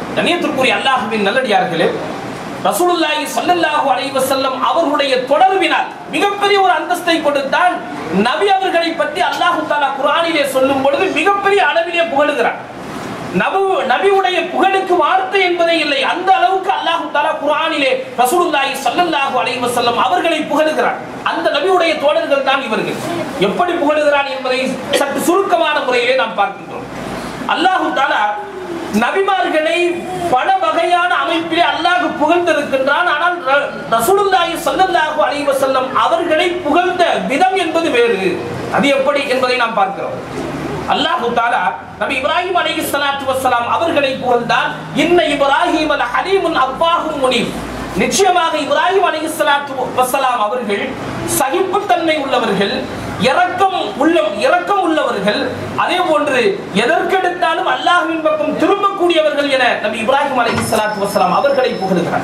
கண்ணியத்திற்குரிய அல்லாஹுவின் நல்லடியார்களே ரசூலுல்லாஹி ஸல்லல்லாஹு அலைஹி வஸல்லம் அவர்களுடைய தொடர்பினால் மிகப்பெரிய ஒரு அந்தஸ்தை கொடுத்தான் நபி அவர்களை பற்றி அல்லாஹு தஆலா குர்ஆனிலே சொல்லும் பொழுது மிகப்பெரிய அளவிலே புகழுகிறான் நபு நபியுடைய புகழுக்கு வார்த்தை என்பதே இல்லை அந்த அளவுக்கு அல்லாஹு தஆலா குர்ஆனிலே ரசூலுல்லாஹி ஸல்லல்லாஹு அலைஹி வஸல்லம் அவர்களை புகழுகிறான் அந்த நபியுடைய தோழர்கள் தான் இவர்கள் எப்படி புகழுகிறான் என்பதை சற்று சுருக்கமான முறையிலே நாம் பார்க்கின்றோம் அல்லாஹு தஆலா நபிமார்களை பல வகையான அமைப்பிலே அல்லாஹ் புகழ்ந்திருக்கின்றான் ஆனால் ர- ரசூலுல்லாஹி ஸல்லல்லாஹு அலைஹி வஸல்லம் அவர்களை புகழ்ந்த விதம் என்பது வேறு அது எப்படி என்பதை நாம் பார்க்கிறோம் அல்லாஹு தாலா நபி இப்ராஹிம் அலைஹி ஸலாத்து வஸ்ஸலாம் அவர்களை புகழ்ந்தான் இன்ன இப்ராஹிம் அல் ஹலீமுன் அவ்வாஹும் முனீப் நிச்சயமாக இப்ராஹிம் அலைஹி ஸலாத்து வஸ்ஸலாம் அவர்கள் சகிப்புத்தன்மை உள்ளவர்கள் இரக்கம் உள்ள இரக்கம் உள்ளவர்கள் அதே போன்று எதற்கெடுத்தாலும் அல்லாஹ்வின் பக்கம் திரும்பக்கூடியவர்கள் என நபி இப்ராஹிம் அலைஹி ஸலாத்து வஸ்ஸலாம் அவர்களை புகழ்கிறார்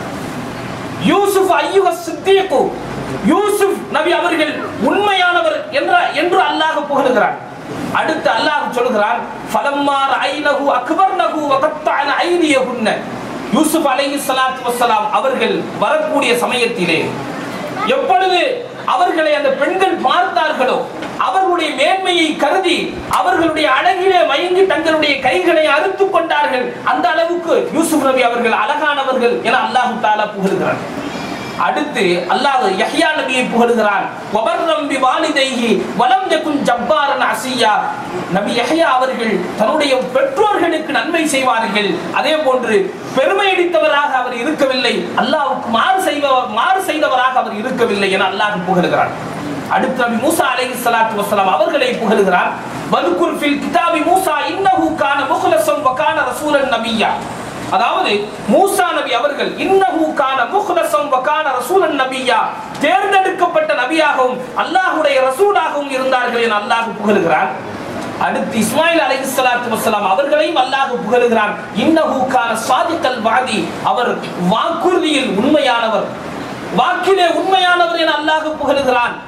யூசுப் ஐயுக சித்தியக்கு யூசுப் நபி அவர்கள் உண்மையானவர் என்ற என்று அல்லாஹ் புகழுகிறார் அடுத்து அல்லாஹ் சொல்கிறான் ஃபலம்மார் ஐனஹு அக்பர்னஹு வகத்தஅன ஐதியஹுன்ன யூசுப் அலைஹி ஸலாத்து வஸ்ஸலாம் அவர்கள் வரக்கூடிய சமயத்திலே எப்பொழுது அவர்களை அந்த பெண்கள் பார்த்தார்களோ அவர்களுடைய மேன்மையை கருதி அவர்களுடைய அழகிலே மயங்கி தங்களுடைய கைகளை அறுத்துக் கொண்டார்கள் அந்த அளவுக்கு யூசுப் நபி அவர்கள் அழகானவர்கள் என அல்லாஹு தாலா புகழ்கிறார் அடுத்து அல்லாஹ் யஹ்யா நபியை புகழுகிறான் வபர்ரம் பி வாலிதைஹி வலம் யகுன் ஜப்பாரன் அசியா நபி யஹ்யா அவர்கள் தன்னுடைய பெற்றோர்களுக்கு நன்மை செய்வார்கள் அதே போன்று பெருமை அடித்தவராக அவர் இருக்கவில்லை அல்லாஹ்வுக்கு மாறு செய்பவர் மாறு செய்தவராக அவர் இருக்கவில்லை என அல்லாஹ் புகழுகிறான் அடுத்து நபி மூசா அலைஹி ஸலாத்து வஸலாம் அவர்களை புகழுகிறார் வதுகுர் ஃபில் கிதாபி மூசா இன்னஹு கான முக்லஸன் வ கான ரசூலன் நபிய்யா அதாவது மூசா நபி அவர்கள் இன்னஹு கான முக்லஸன் வ கான ரசூலன் நபிய்யா தேர்ந்தெடுக்கப்பட்ட நபியாகவும் அல்லாஹ்வுடைய ரசூலாகவும் இருந்தார்கள் என அல்லாஹ் புகழுகிறான் அடுத்து இஸ்மாயில் அலைஹிஸ்ஸலாத்து வஸ்ஸலாம் அவர்களையும் அல்லாஹ் புகழுகிறான் இன்னஹு கான சாதிக்கல் வாதி அவர் வாக்குறுதியில் உண்மையானவர் வாக்கிலே உண்மையானவர் என அல்லாஹ் புகழுகிறான்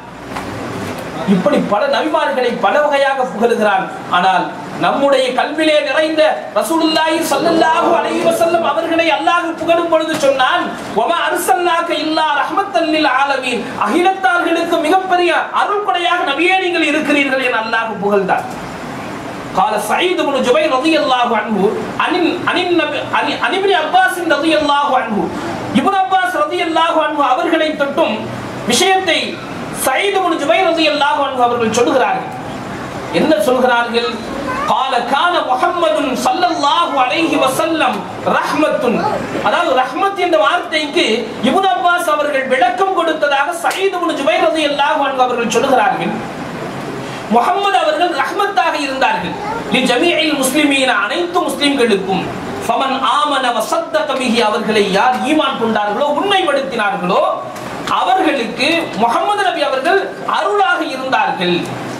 இப்படி பல நபிமார்களை பல வகையாக புகழுகிறான் ஆனால் நம்முடைய கல்விலே நிறைந்த ரசூலுல்லாஹி ஸல்லல்லாஹு அலைஹி வஸல்லம் அவர்களை அல்லாஹ் புகழும் பொழுது சொன்னான் வமா அர்சல்னாக இல்லா ரஹ்மத்தல் லில் ஆலமீன் அகிலத்தார்களுக்கு மிகப்பெரிய அருள்கொடையாக நபியே நீங்கள் இருக்கிறீர்கள் என அல்லாஹ் புகழ்ந்தார் قال سعيد بن جبير رضي الله عنه عن عن النبي عن عن ابن عباس رضي الله عنه ابن عباس رضي الله عنه அவர்களை தொட்டும் விஷயத்தை சயீத் இப்னு ஜுபைர் ரலியல்லாஹு அன்ஹு அவர்கள் சொல்கிறார்கள் என்ன சொல்கிறார்கள் قال كان محمد صلى الله عليه وسلم ரஹ்மத்துன் அதாவது ரஹ்மத் என்ற வார்த்தைக்கு இப்னு அப்பாஸ் அவர்கள் விளக்கம் கொடுத்ததாக சயீத் இப்னு ஜுபைர் ரலியல்லாஹு அன்ஹு அவர்கள் சொல்கிறார்கள் முகமது அவர்கள் ரஹ்மத்தாக இருந்தார்கள் லி ஜமீஇல் முஸ்லிமீன அனைத்து முஸ்லிம்களுக்கும் ஃபமன் ஆமன வசத்தக பிஹி அவர்களை யார் ஈமான் கொண்டார்களோ உண்மைப்படுத்தினார்களோ அவர்களுக்கு முகமது நபி அவர்கள் அருளாக இருந்தார்கள்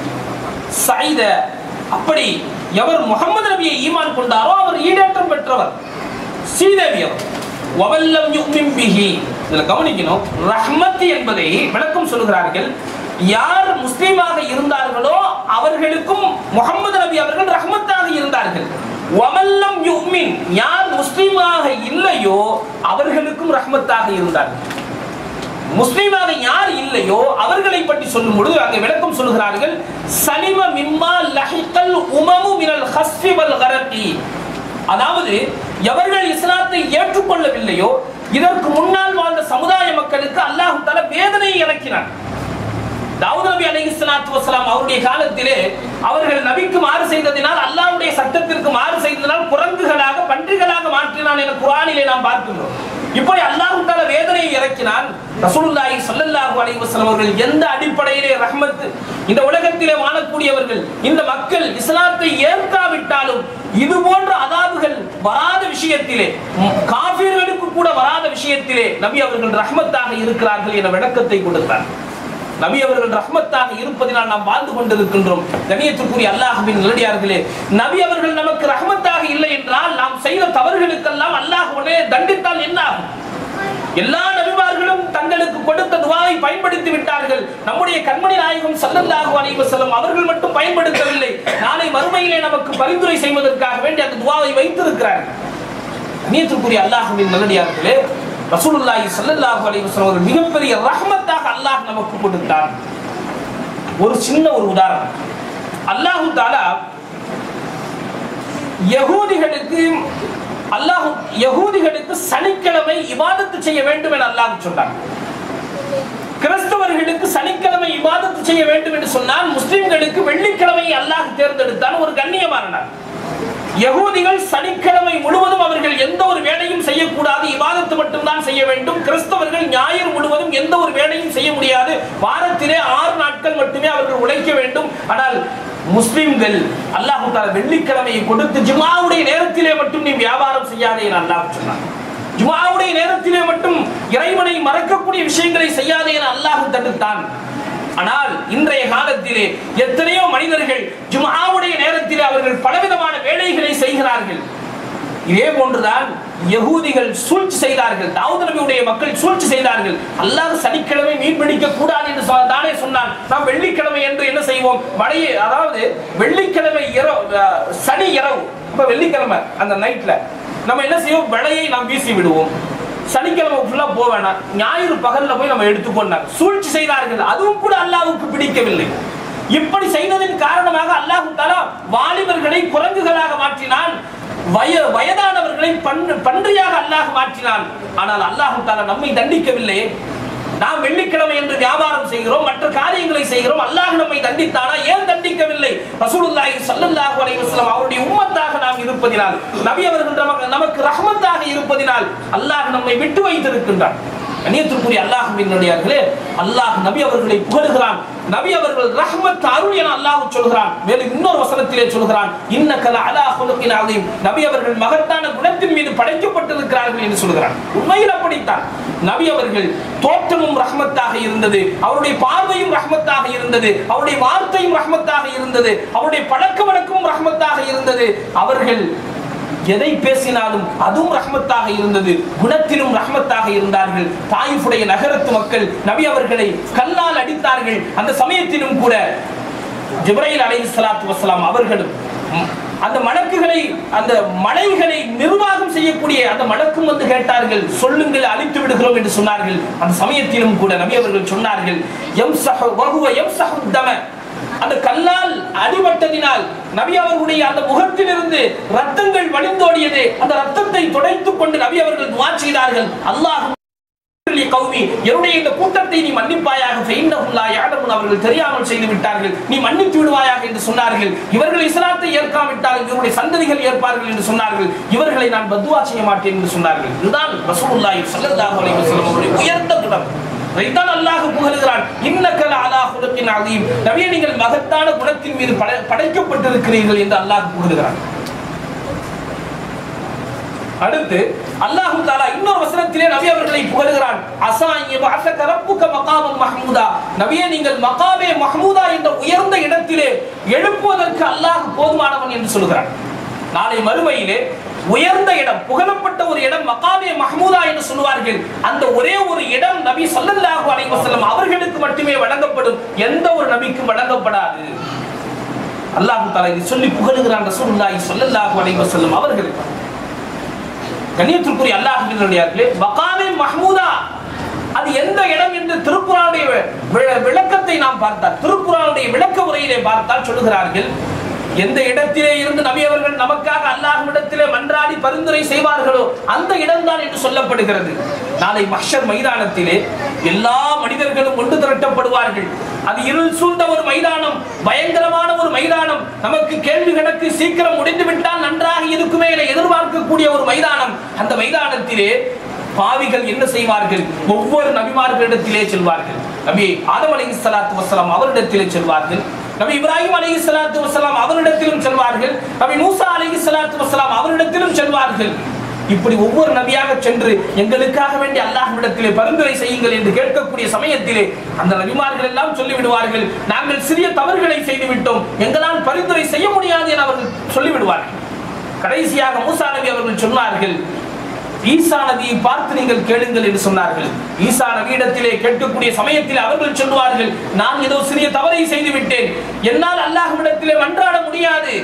சைத அப்படி எவர் முகமது நபியை ஈமான் கொண்டாரோ அவர் ஈடேற்றம் பெற்றவர் ஸ்ரீதேவி அவர் வவல்லம் யுக்மின் பிஹி இதுல கவனிக்கணும் ரஹ்மத் என்பதை விளக்கம் சொல்கிறார்கள் யார் முஸ்லீமாக இருந்தார்களோ அவர்களுக்கும் முகமது நபி அவர்கள் ரஹ்மத்தாக இருந்தார்கள் வமல்லம் யுக்மின் யார் முஸ்லீமாக இல்லையோ அவர்களுக்கும் ரஹ்மத்தாக இருந்தார்கள் முஸ்லீமாக யார் இல்லையோ அவர்களை பற்றி சொல்லும் பொழுது அங்கே விளக்கம் சொல்கிறார்கள் சலிம மிம்மா லஹிகல் உமமு மினல் ஹஸ்ஃபி வல் கரகி அதாவது எவர்கள் இஸ்லாத்தை ஏற்றுக்கொள்ளவில்லையோ இதற்கு முன்னால் வாழ்ந்த சமுதாய மக்களுக்கு அல்லாஹ் தஆலா வேதனையை இறக்கினார் தாவூத் நபி அலைஹிஸ்ஸலாத்து வஸலாம் அவருடைய காலத்திலே அவர்கள் நபிக்கு மாறு செய்ததினால் அல்லாஹ்வுடைய சட்டத்திற்கு மாறு செய்ததினால் குரங்குகளாக பன்றிகளாக மாற்றினான் என குர்ஆனிலே நாம் பார்க்கின்றோம் இப்படி அல்லாஹ் தஆலா வேதனையை இறக்கினான் ரசூலுல்லாஹி ஸல்லல்லாஹு அலைஹி வஸல்லம் அவர்கள் எந்த அடிப்படையிலே ரஹ்மத் இந்த உலகத்திலே வாழக்கூடியவர்கள் இந்த மக்கள் இஸ்லாத்தை ஏற்காவிட்டாலும் இது போன்ற அதாபுகள் வராத விஷயத்திலே ம், காஃபிர்களுக்கு கூட வராத விஷயத்திலே நபி அவர்கள் ரஹ்மத்தாக இருக்கிறார்கள் என விளக்கத்தை கொடுத்தார் நபி அவர்கள் ரஹ்மத்தாக இருப்பதினால் நாம் வாழ்ந்து கொண்டிருக்கின்றோம் கணியத்திற்குரிய அல்லாஹ்வின் நல்லடியார்களே நபி அவர்கள் நமக்கு ரஹ்மத்தாக இல்லை என்றால் நாம் செய்த தவறுகளுக்கெல்லாம் அல்லாஹ் உடனே தண்டித்தால் என்ன ஆகும் எல்லா நபிமார்களும் தங்களுக்கு கொடுத்த துவாவை பயன்படுத்தி விட்டார்கள் நம்முடைய கண்மணி நாயகம் ஸல்லல்லாஹு அலைஹி வஸல்லம் அவர்கள் மட்டும் பயன்படுத்தவில்லை நாளை மறுமையிலே நமக்கு பரிந்துரை செய்வதற்காக வேண்டி அந்த துவாவை வைத்திருக்கிறார்கள் கண்ணியத்திற்குரிய அல்லாஹ்வின் நல்லடியார்களே ரசூலுல்லாஹி ஸல்லல்லாஹு அலைஹி வஸல்லம் ஒரு மிகப்பெரிய ரஹ்மத்தாக அல்லாஹ் நமக்கு கொடுத்தான் ஒரு சின்ன ஒரு உதாரணம் அல்லாஹு தாலா யகூதிகளுக்கு அல்லாஹ் யகூதிகளுக்கு சனிக்கிழமை இபாதத்து செய்ய வேண்டும் என அல்லாஹ் சொன்னான் கிறிஸ்தவர்களுக்கு சனிக்கிழமை இபாதத்து செய்ய வேண்டும் என்று சொன்னால் முஸ்லிம்களுக்கு வெள்ளிக்கிழமை அல்லாஹ் தேர்ந்தெடுத்தான் ஒரு கண்ணியமான நாள் யகூதிகள் சனிக்கிழமை முழுவதும் அவர்கள் எந்த ஒரு வேலையும் செய்யக்கூடாது இபாதத்து மட்டும்தான் செய்ய வேண்டும் கிறிஸ்தவர்கள் ஞாயிறு முழுவதும் எந்த ஒரு வேலையும் செய்ய முடியாது வாரத்திலே ஆறு நாட்கள் மட்டுமே அவர்கள் உழைக்க வேண்டும் ஆனால் முஸ்லிம்கள் அல்லாஹு தாலா வெள்ளிக்கிழமையை கொடுத்து ஜுமாவுடைய நேரத்திலே மட்டும் நீ வியாபாரம் செய்யாதே என அல்லாஹ் சொன்னான் ஜுமாவுடைய நேரத்திலே மட்டும் இறைவனை மறக்கக்கூடிய விஷயங்களை செய்யாதே என அல்லாஹ் தடுத்தான் ஆனால் இன்றைய காலத்திலே எத்தனையோ மனிதர்கள் ஜுமாவுடைய நேரத்திலே அவர்கள் பலவிதமான வேலைகளை செய்கிறார்கள் இதே போன்றுதான் யகூதிகள் சூழ்ச்சி செய்தார்கள் தாவூத் நபியுடைய மக்கள் சூழ்ச்சி செய்தார்கள் அல்லாஹ் சனிக்கிழமை மீன் பிடிக்க கூடாது என்று சொ- தானே சொன்னான் நாம் வெள்ளிக்கிழமை என்று என்ன செய்வோம் மழையை அதாவது வெள்ளிக்கிழமை இரவு அஹ், சனி இரவு அப்ப வெள்ளிக்கிழமை அந்த நைட்ல நம்ம என்ன செய்வோம் விடையை நாம் வீசி விடுவோம் சனிக்கிழமை ஃபுல்லா போக வேணாம் ஞாயிறு பகல்ல போய் நம்ம எடுத்துக்கொண்டார் சூழ்ச்சி செய்தார்கள் அதுவும் கூட அல்லாஹ்வுக்கு பிடிக்கவில்லை இப்படி செய்ததின் காரணமாக அல்லாஹ் தஆலா வாலிபர்களை குரங்குகளாக மாற்றினான் வய வயதானவர்களை பன்று பன்றியாக அல்லாஹ் மாற்றினான் ஆனால் அல்லாஹ் தஆலா நம்மை தண்டிக்கவில்லை நாம் வெள்ளிக்கிழமை என்று வியாபாரம் செய்கிறோம் மற்ற காரியங்களை செய்கிறோம் அல்லாஹ் நம்மை தண்டித்தானா ஏன் தண்டிக்கவில்லை ரசூலுல்லாஹி ஸல்லல்லாஹு அலைஹி வஸல்லம் அவருடைய உம்மத்தாக நாம் இருப்பதினால் நபி அவர்கள் நமக்கு நமக்கு ரஹ்மத்தாக இருப்பதினால் அல்லாஹ் நம்மை விட்டு வைத்திருக்கின்றான் கண்ணியத்திற்குரிய அல்லாஹ்வின் நடிகார்களே அல்லாஹ் நபி அவர்களை புகழுகிறான் நபி அவர்கள் ரஹ்மத் அருள் என அல்லாஹ் சொல்கிறான் மேலும் இன்னொரு வசனத்திலே சொல்கிறான் இன்னக்கல அலா ஹுலுகின் அலீம் நபி அவர்கள் மகத்தான குணத்தின் மீது படைக்கப்பட்டிருக்கிறார்கள் என்று சொல்கிறான் உண்மையில் அப்படித்தான் நபி அவர்கள் தோற்றமும் ரஹ்மத்தாக இருந்தது அவருடைய பார்வையும் ரஹ்மத்தாக இருந்தது அவருடைய வார்த்தையும் ரஹ்மத்தாக இருந்தது அவருடைய பழக்க வழக்கமும் ரஹ்மத்தாக இருந்தது அவர்கள் எதை பேசினாலும் அதுவும் ரஹ்மத்தாக இருந்தது குணத்திலும் ரஹ்மத்தாக இருந்தார்கள் தாயிஃபுடைய நகரத்து மக்கள் நபி அவர்களை கல்லால் அடித்தார்கள் அந்த சமயத்திலும் கூட ஜிப்ரைல் அலைஹிஸ்ஸலாத்து வஸ்ஸலாம் அவர்களும் ம், அந்த மலக்குகளை அந்த மலைகளை நிர்வாகம் செய்யக்கூடிய அந்த மலக்கும் வந்து கேட்டார்கள் சொல்லுங்கள் அழித்து விடுகிறோம் என்று சொன்னார்கள் அந்த சமயத்திலும் கூட நபி அவர்கள் சொன்னார்கள் யம்சஹு வஹுவ யம்சஹு தம அந்த கல்லால் அடிபட்டதினால் நபி அவர்களுடைய அந்த முகத்திலிருந்து ரத்தங்கள் வழிந்தோடியது அந்த ரத்தத்தை துடைத்துக் கொண்டு நபி அவர்கள் துவா செய்தார்கள் அல்லாஹ் கௌமி என்னுடைய இந்த கூட்டத்தை நீ மன்னிப்பாயாக ஃபைன்னஹும் லா யஅலமுன் அவர்கள் தெரியாமல் செய்து விட்டார்கள் நீ மன்னித்து விடுவாயாக என்று சொன்னார்கள் இவர்கள் இஸ்லாத்தை ஏற்காவிட்டால் இவருடைய சந்ததிகள் ஏற்பார்கள் என்று சொன்னார்கள் இவர்களை நான் பத்துவா செய்ய மாட்டேன் என்று சொன்னார்கள் இதுதான் ரசூலுல்லாஹி ஸல்லல்லாஹு அலைஹி வஸல்லம் அவருடைய உயர்ந்த குணம் இதைத்தான் அல்லாஹ் புகழுகிறான் இன்னக்கல அலா குலத்தின் அதீம் நபியே நீங்கள் மகத்தான குணத்தின் மீது படை- படைக்கப்பட்டிருக்கிறீர்கள் என்று அல்லாஹ் புகழுகிறான் அடுத்து அல்லாஹு தாலா இன்னொரு வசனத்திலே நபி அவர்களை புகழுகிறான் அசாய அசக ரப்புக மகாமம் மஹ்மூதா நபியே நீங்கள் மகாமே மஹ்மூதா என்ற உயர்ந்த இடத்திலே எழுப்புவதற்கு அல்லாஹ் போதுமானவன் என்று சொல்கிறான் நாளை மறுமையிலே உயர்ந்த இடம் புகழப்பட்ட ஒரு இடம் மகாமே மஹ்மூதா என்று சொல்வார்கள் அந்த ஒரே ஒரு இடம் நபி ஸல்லல்லாஹு அலைஹி வஸல்லம் அவர்களுக்கு மட்டுமே வழங்கப்படும் எந்த ஒரு நபிக்கும் வழங்கப்படாது அல்லாஹ் தஆலா இதை சொல்லி புகழுகிறான் ரசூலுல்லாஹி ஸல்லல்லாஹு அலைஹி வஸல்லம் அவர்கள் கண்ணியத்திற்குரிய அல்லாஹ்வினுடையார்களே மகாமே மஹ்மூதா அது எந்த இடம் என்று திருக்குறானுடைய வி- விளக்கத்தை நாம் பார்த்தால் திருக்குறானுடைய விளக்க உரையிலே பார்த்தால் சொல்லுகிறார்கள் எந்த இடத்திலே இருந்து நபி அவர்கள் நமக்காக அல்லாஹ்விடத்திலே மன்றாடி பரிந்துரை செய்வார்களோ அந்த இடம்தான் என்று சொல்லப்படுகிறது நாளை மஹ்ஷர் மைதானத்திலே எல்லா மனிதர்களும் ஒன்று திரட்டப்படுவார்கள் அது இருள் சூழ்ந்த ஒரு மைதானம் பயங்கரமான ஒரு மைதானம் நமக்கு கேள்வி கணக்கு சீக்கிரம் முடிந்து விட்டால் நன்றாக இருக்குமே என எதிர்பார்க்கக்கூடிய ஒரு மைதானம் அந்த மைதானத்திலே பாவிகள் என்ன செய்வார்கள் ஒவ்வொரு நபிமார்களிடத்திலே செல்வார்கள் நபி ஆதம் அலைஹி ஸலாத்து வஸலாம் அவரிடத்திலே செல்வார்கள் நபி இப்ராஹிம் அலைஹி ஸலாத்து வஸலாம் அவரிடத்திலும் செல்வார்கள் நபி மூசா அலைஹி ஸலாத்து வஸலாம் அவரிடத்திலும் செல்வார்கள் இப்படி ஒவ்வொரு நபியாக சென்று எங்களுக்காக வேண்டி அல்லாஹ்விடத்திலே பரிந்துரை செய்யுங்கள் என்று கேட்கக்கூடிய சமயத்திலே அந்த நபிமார்கள் எல்லாம் சொல்லிவிடுவார்கள் நாங்கள் சிறிய தவறுகளை செய்து விட்டோம் எங்களால் பரிந்துரை செய்ய முடியாது என அவர்கள் சொல்லிவிடுவார்கள் கடைசியாக மூசா நபி அவர்கள் சொன்னார்கள் ஈசா நபியை பார்த்து நீங்கள் கேளுங்கள் என்று சொன்னார்கள் ஈசா நபியிடத்திலே கேட்கக்கூடிய சமயத்தில் அவர்கள் சொல்லுவார்கள் நான் ஏதோ சிறிய தவறை செய்து விட்டேன் என்னால் அல்லாஹ்விடத்திலே மன்றாட முடியாது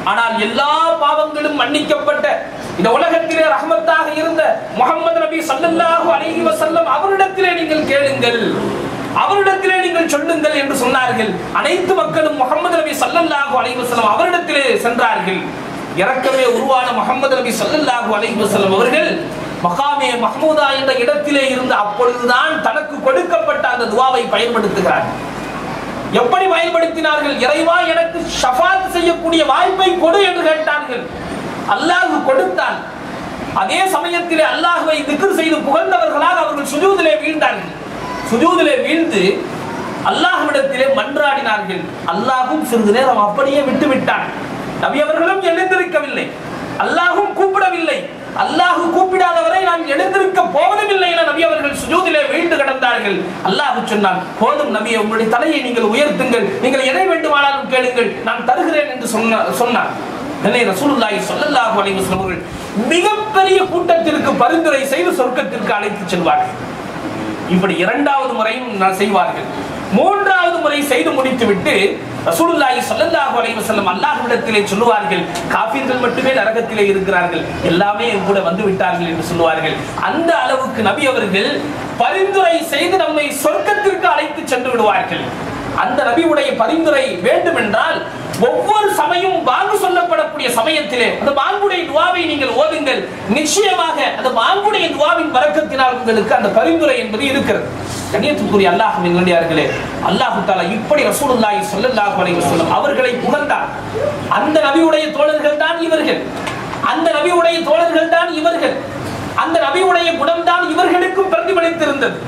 ஆனால் எல்லா பாவங்களும் மன்னிக்கப்பட்ட இந்த உலகத்திலே ரஹமத்தாக இருந்த முகமது நபி ஸல்லல்லாஹு அலைஹி வஸல்லம் அவரிடத்திலே நீங்கள் கேளுங்கள் அவரிடத்திலே நீங்கள் சொல்லுங்கள் என்று சொன்னார்கள் அனைத்து மக்களும் முகமது நபி ஸல்லல்லாஹு அலைஹி வஸல்லம் அவரிடத்திலே சென்றார்கள் இறக்கமே உருவான முகமது நபி ஸல்லல்லாஹு அலைஹி வஸல்லம் அவர்கள் மகாமே மஹ்மூதா என்ற இடத்திலே இருந்து அப்பொழுதுதான் தனக்கு கொடுக்கப்பட்ட அந்த துவாவை பயன்படுத்துகிறார்கள் எப்படி பயன்படுத்தினார்கள் இறைவா எனக்கு ஷஃபாத் செய்யக்கூடிய வாய்ப்பை கொடு என்று கேட்டார்கள் அல்லாஹ் கொடுத்தான் அதே சமயத்திலே அல்லாஹ்வை திக்ர் செய்து புகழ்ந்தவர்களாக அவர்கள் சுஜூதிலே வீழ்ந்தார்கள் சுஜூதிலே வீழ்ந்து அல்லாஹ்விடத்திலே மன்றாடினார்கள் அல்லாஹும் சிறிது நேரம் அப்படியே விட்டு விட்டான் நபி அவர்களும் எழுந்திருக்கவில்லை அல்லாஹும் கூப்பிடவில்லை அல்லாஹ் கூப்பிடாதவரை நான் எழுந்திருக்க போவதும் இல்லை என நபி அவர்கள் சுஜூதிலே வீழ்ந்து கிடந்தார்கள் அல்லாஹ் சொன்னான் போதும் நபியை உங்களுடைய தலையை நீங்கள் உயர்த்துங்கள் நீங்கள் எதை வேண்டுமானாலும் கேளுங்கள் நான் தருகிறேன் என்று சொன்ன சொன்னார் உடனே ரசூலுல்லாஹி ஸல்லல்லாஹு அலைஹி வஸல்லம் அவர்கள் மிகப்பெரிய கூட்டத்திற்கு பரிந்துரை செய்து சொர்க்கத்திற்கு அழைத்து செல்வார்கள் இப்படி இரண்டாவது முறையும் நான் செய்வார்கள் மூன்றாவது முறை செய்து முடித்துவிட்டு ரசூலுல்லாஹி ஸல்லல்லாஹு அலைஹி வஸல்லம் அல்லாஹ்விடத்திலே சொல்லுவார்கள் காஃபிர்கள் மட்டுமே நரகத்திலே இருக்கிறார்கள் எல்லாமே என் கூட வந்து விட்டார்கள் என்று சொல்லுவார்கள் அந்த அளவுக்கு நபி அவர்கள் பரிந்துரை செய்து நம்மை சொர்க்கத்திற்கு அழைத்து சென்று விடுவார்கள் அந்த நபியுடைய பரிந்துரை வேண்டும் என்றால் ஒவ்வொரு சமயம் வாங்கு சொல்லப்படக்கூடிய சமயத்திலே அந்த வாங்குடைய துவாவை நீங்கள் ஓதுங்கள் நிச்சயமாக அந்த வாங்குடைய துவாவின் வரக்கத்தினால் உங்களுக்கு அந்த பரிந்துரை என்பது இருக்கிறது கண்ணியத்துக்குரிய அல்லாஹ் நல்லடியார்களே அல்லாஹு தாலா இப்படி ரசூலுல்லாஹி ஸல்லல்லாஹு அலைஹி வஸல்லம் அவர்களை புகழ்ந்தார் அந்த நபியுடைய தோழர்கள் தான் இவர்கள் அந்த நபியுடைய தோழர்கள் தான் இவர்கள் அந்த நபியுடைய குணம் தான் இவர்களுக்கும் பிரதிபலித்திருந்தது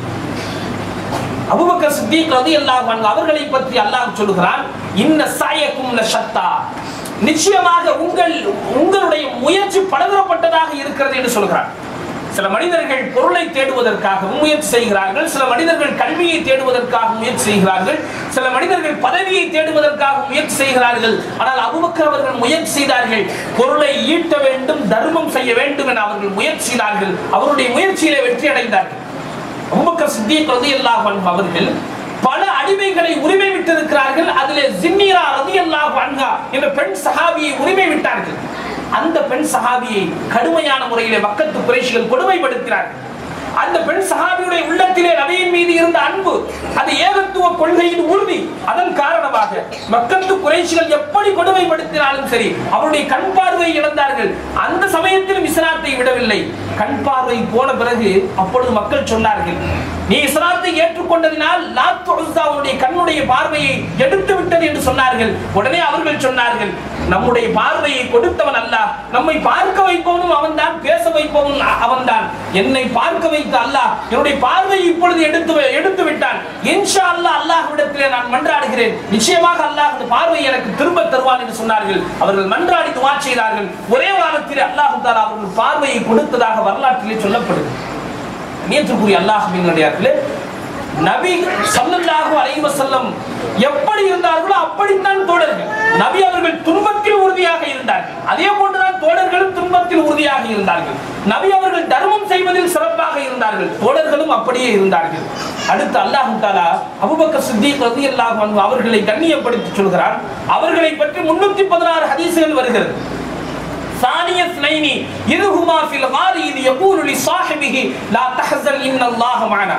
அபூபக்கர் சித்திக் ரலியல்லாஹு அன்ஹு அவர்களை பற்றி அல்லாஹ் சொல்லுகிறான் இன்ன சாயக்கும் லஷத்தா நிச்சயமாக உங்கள் உங்களுடைய முயற்சி பலதரப்பட்டதாக இருக்கிறது என்று சொல்கிறான் சில மனிதர்கள் பொருளை தேடுவதற்காகவும் முயற்சி செய்கிறார்கள் சில மனிதர்கள் கல்வியை தேடுவதற்காக முயற்சி செய்கிறார்கள் சில மனிதர்கள் பதவியை தேடுவதற்காக முயற்சி செய்கிறார்கள் ஆனால் அபுபக்கர் அவர்கள் முயற்சி செய்தார்கள் பொருளை ஈட்ட வேண்டும் தர்மம் செய்ய வேண்டும் என அவர்கள் முயற்சி செய்தார்கள் அவருடைய முயற்சியிலே வெற்றி அடைந்தார்கள் அபூபக்கர் சித்திக் ரலியல்லாஹு அன்ஹு அவர்கள் பல அடிமைகளை உரிமை விட்டிருக்கிறார்கள் அதிலே ஜின்னீரா ரலியல்லாஹு அன்ஹா என்ற பெண் சஹாபியை உரிமை விட்டார்கள் அந்த பெண் சஹாபியை கடுமையான முறையிலே மக்கத்து குறைஷிகள் கொடுமைப்படுத்தினார்கள் அந்த பெண் சஹாபியுடைய உள்ளத்திலே நபியின் மீது இருந்த அன்பு அது ஏகத்துவ கொள்கையின் உறுதி அதன் காரணமாக மக்கத்து குறைஷிகள் எப்படி கொடுமைப்படுத்தினாலும் சரி அவருடைய கண் பார்வையை இழந்தார்கள் அந்த சமயத்திலும் இஸ்லாத்தை விடவில்லை கண் பார்வை போன பிறகு அப்பொழுது மக்கள் சொன்னார்கள் நீ இஸ்லாத்தை ஏற்றுக்கொண்டதினால் லாத் உஸ்ஸாவுடைய கண்ணுடைய பார்வையை எடுத்து விட்டது என்று சொன்னார்கள் உடனே அவர்கள் சொன்னார்கள் நம்முடைய பார்வையை கொடுத்தவன் அல்ல நம்மை பார்க்க வைப்பவனும் அவன்தான் பேச வைப்பவனும் அவன்தான் என்னை பார்க்க வைத்த அல்லாஹ் என்னுடைய பார்வையை இப்பொழுது எடுத்து வி- எடுத்து விட்டான் இன்ஷா அல்லாஹ் அல்லாஹ்விடத்திலே நான் மன்றாடுகிறேன் நிச்சயமாக அல்லாஹ் அந்த பார்வையை எனக்கு திரும்ப தருவான் என்று சொன்னார்கள் அவர்கள் மன்றாடி துவா செய்தார்கள் ஒரே வாரத்திலே அல்லாஹ் தாலா அவர்கள் பார்வையை கொடுத்ததாக வரலாற்றிலே சொல்லப்படுது நேற்றுக்குரிய அல்லாஹ்வினுடையார்களே நபி ஸல்லல்லாஹு அலைஹி வஸல்லம் எப்படி இருந்தார்களோ அப்படித்தான் தோழர்கள் நபி அவர்கள் துன்பத்தில் உறுதியாக இருந்தார்கள் அதே போன்றுதான் தோழர்களும் துன்பத்தில் உறுதியாக இருந்தார்கள் நபி அவர்கள் தர்மம் செய்வதில் சிறப்பாக இருந்தார்கள் தோழர்களும் அப்படியே இருந்தார்கள் அடுத்து அல்லாஹ் தாலா அபூபக்கர் சித்திக் ரலியல்லாஹு அன்ஹு அவர்களை கண்ணியப்படுத்தி சொல்கிறார் அவர்களை பற்றி முன்னூத்தி பதினாறு ஹதீசுகள் வருகிறது ثاني اثنين إذ هما في الغار إذ يقول لصاحبه لا تحزن إن الله معنا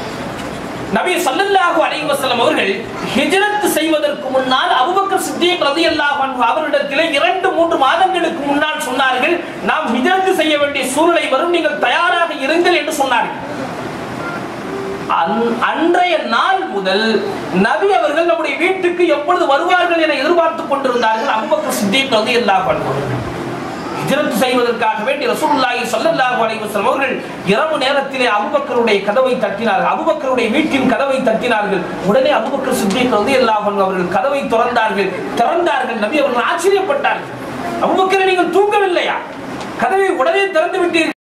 நபி ஸல்லல்லாஹு அலைஹி வஸல்லம் அவர்கள் ஹிஜ்ரத் செய்வதற்கு முன்னால் அபூபக்கர் சித்திக் ரலியல்லாஹு அன்ஹு அவரிடத்திலே இரண்டு மூன்று மாதங்களுக்கு முன்னால் சொன்னார்கள் நாம் ஹிஜ்ரத் செய்ய வேண்டிய சூழ்நிலை வரும் நீங்கள் தயாராக இருங்கள் என்று சொன்னார்கள் அன்- அன்றைய நாள் முதல் நபி அவர்கள் நம்முடைய வீட்டுக்கு எப்பொழுது வருவார்கள் என எதிர்பார்த்துக் கொண்டிருந்தார்கள் அபூபக்கர் சித்திக் ரலியல்லாஹு அன்ஹு அவர்கள் ஹிஜ்ரத் செய்வதற்காக வேண்டி ரசூலுல்லாஹி ஸல்லல்லாஹு அலைஹி வஸல்லம் அவர்கள் இரவு நேரத்திலே அபூபக்கருடைய கதவை தட்டினார்கள் அபூபக்கருடைய வீட்டின் கதவை தட்டினார்கள் உடனே அபூபக்கர் சித்திக் ரலியல்லாஹு அன்ஹு அவர்கள் கதவை திறந்தார்கள் திறந்தார்கள் நபி அவர்கள் ஆச்சரியப்பட்டார்கள் அபூபக்கரை நீங்கள் தூங்கவில்லையா கதவை உடனே திறந்து விட்டீர்கள்